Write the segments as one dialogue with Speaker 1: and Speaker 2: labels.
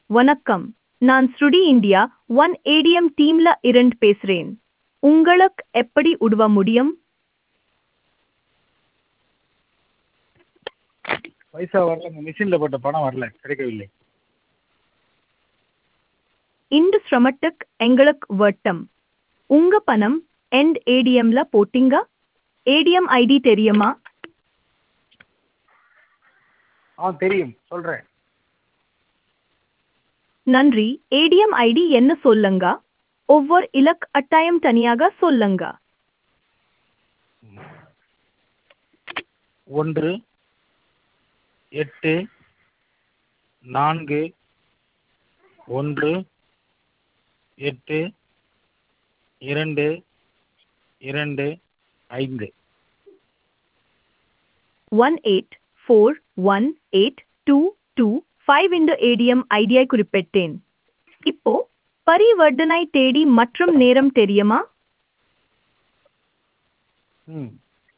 Speaker 1: வணக்கம் நான் ஸ்ருடி இந்தியா ஒன் ஏடிஎம் டீம்ல இருந்து பேசுறேன் உங்களுக்கு எப்படி உதவ முடியும்
Speaker 2: பைசா வரல இந்த மிஷினில் போட்ட பணம் வரல கிடைக்கவில்லை
Speaker 1: இந்த சிரமத்துக்கு எங்களுக்கு வட்டம் உங்க பணம் எண்ட் ஏடிஎம்ல போட்டீங்க ஏடிஎம் ஐடி தெரியுமா
Speaker 2: ஆ தெரியும் சொல்கிறேன்
Speaker 1: நன்றி ஏடிஎம் ஐடி என்ன சொல்லுங்க ஒவ்வொரு இலக் அட்டாயம் தனியாக சொல்லுங்க
Speaker 2: ஒன்று எட்டு நான்கு ஒன்று எட்டு இரண்டு இரண்டு ஐந்து
Speaker 1: one eight four one eight two two five இந்த ஏடிஎம் ஐடியை குறிப்பிட்டேன் இப்போ பரிவர்த்தனை தேதி மற்றும் நேரம் தெரியுமா
Speaker 2: ம்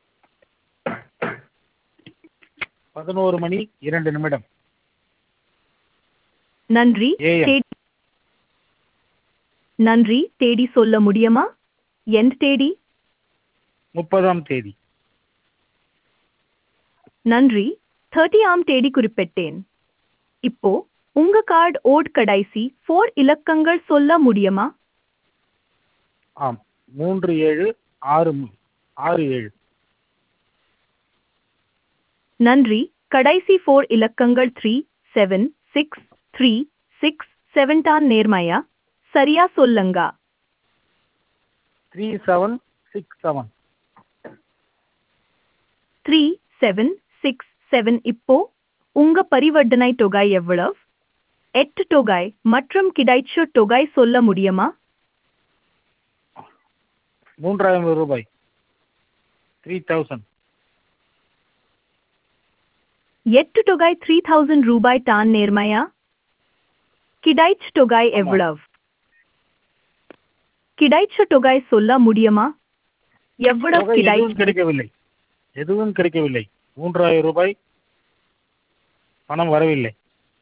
Speaker 2: பதினோரு மணி இரண்டு நிமிடம்
Speaker 1: நன்றி
Speaker 2: AM.
Speaker 1: தேதி நன்றி தேதி சொல்ல முடியுமா எந்த தேதி
Speaker 2: முப்பதாம் தேதி
Speaker 1: நன்றி தேர்ட்டி ஆம் தேதி குறிப்பிட்டேன் இப்போ உங்க கார்டு ஓட் கடைசி ஃபோர் இலக்கங்கள் சொல்ல முடியுமா
Speaker 2: ஆம் மூன்று ஏழு ஆறு மு- ஆறு ஏழு
Speaker 1: நன்றி கடைசி ஃபோர் இலக்கங்கள் three seven six three six seven தான் நேர்மையா சரியா சொல்லுங்க
Speaker 2: three seven six seven
Speaker 1: three seven six seven இப்போ உங்க பரிவர்த்தனை தொகை எவ்வளவு எட்டு தொகை மற்றும் கிடைச்ச தொகை சொல்ல முடியுமா
Speaker 2: மூன்றாயிரம் ரூபாய் த்ரீ தௌசண்ட்
Speaker 1: எட்டு தொகை த்ரீ தௌசண்ட் ரூபாய் தான் நேர்மையா கிடைச்ச தொகை
Speaker 2: ஆமா.
Speaker 1: எவ்வளவு கிடைச்ச தொகை சொல்ல முடியுமா எவ்வளவு
Speaker 2: தொகை
Speaker 1: கிடை
Speaker 2: எதுவும் கிடைக்கவில்லை எதுவும் கிடைக்கவில்லை மூன்றாயிரம் ரூபாய் பணம் வரவில்லை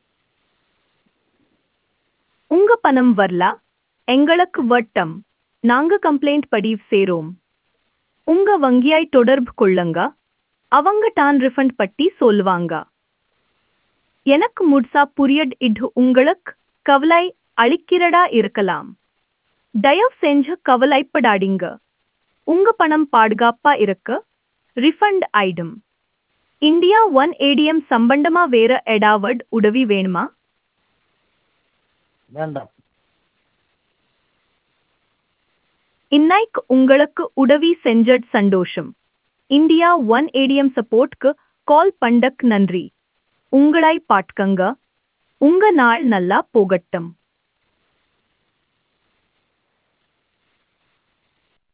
Speaker 1: உங்க பணம் வரல எங்களுக்கு வட்டம் நாங்க கம்ப்ளைண்ட் பதிவு சேரோம் உங்க வங்கியாய் தொடர்பு கொள்ளுங்க அவங்க தான் ரிஃபண்ட் பட்டி சொல்லுவாங்க எனக்கு முழுசா புரியட் இது உங்களுக்கு கவலை அளிக்கிறதா இருக்கலாம் தயவு செஞ்சு கவலைப்படாதீங்க உங்க பணம் பாதுகாப்பா இருக்க ரிஃபண்ட் ஆயிடும் இந்தியா ஒன் ஏடிஎம் சம்பந்தமா வேற ஏதாவது உதவி வேணுமா
Speaker 2: வேண்டாம்
Speaker 1: இன்னைக்கு உங்களுக்கு உதவி செஞ்ச சந்தோஷம் இந்தியா ஒன் ஏடிஎம் சப்போர்ட்க்கு கால் பண்டக் நன்றி உங்களை பாட்கங்க உங்க நாள் நல்லா போகட்டும்